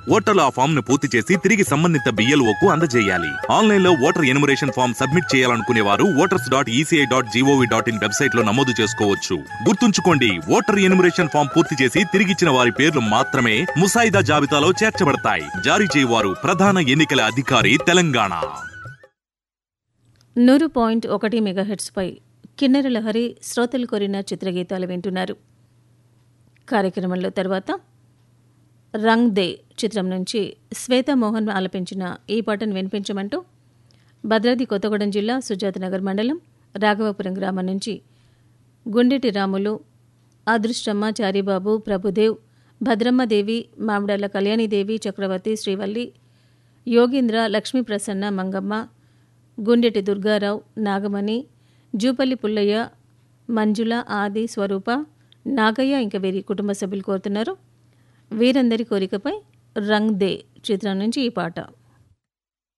ఓటర్లు ఆ ఫామ్ ను పూర్తి చేసి తిరిగి సంబంధిత BLO కు అందజేయాలి ఆన్లైన్ లో ఓటర్ ఎనుమరేషన్ ఫామ్ సబ్మిట్ చేయాలనుకునే వారు voters dot ECI dot GOV dot in website లో నమోదు చేసుకోవచ్చు గుర్తుంచుకోండి ఓటర్ ఎనుమరేషన్ ఫామ్ పూర్తి చేసి తిరిగిచ్చిన వారి పేర్లు మాత్రమే ముసాయిదా జాబితాలో చేర్చబడతాయి జారీ చేయవారు ప్రధాన ఎన్నికల అధికారి తెలంగాణ నూరు పాయింట్ ఒకటి మెగాహెట్స్పై కిన్నెర లహరి శ్రోతలు కోరిన చిత్రగీతాలు వింటున్నారు కార్యక్రమంలో తర్వాత రంగ్ దే చిత్రం నుంచి శ్వేత మోహన్ ఆలపించిన ఈ పాటను వినిపించమంటూ భద్రాద్రి కొత్తగూడెం జిల్లా సుజాతనగర్ మండలం రాఘవపురం గ్రామం నుంచి గుండెటి రాములు అదృష్టమ్మ చారిబాబు ప్రభుదేవ్ భద్రమ్మదేవి మామిడాల కళ్యాణిదేవి చక్రవర్తి శ్రీవల్లి యోగీంద్ర లక్ష్మీ ప్రసన్న మంగమ్మ గుండెటి దుర్గారావు నాగమణి జూపల్లి పుల్లయ్య మంజుల ఆది స్వరూప నాగయ్య ఇంకా వీరి కుటుంబ సభ్యులు కోరుతున్నారు వీరందరి కోరికపై రంగ్ దే చిత్రం నుంచి ఈ పాట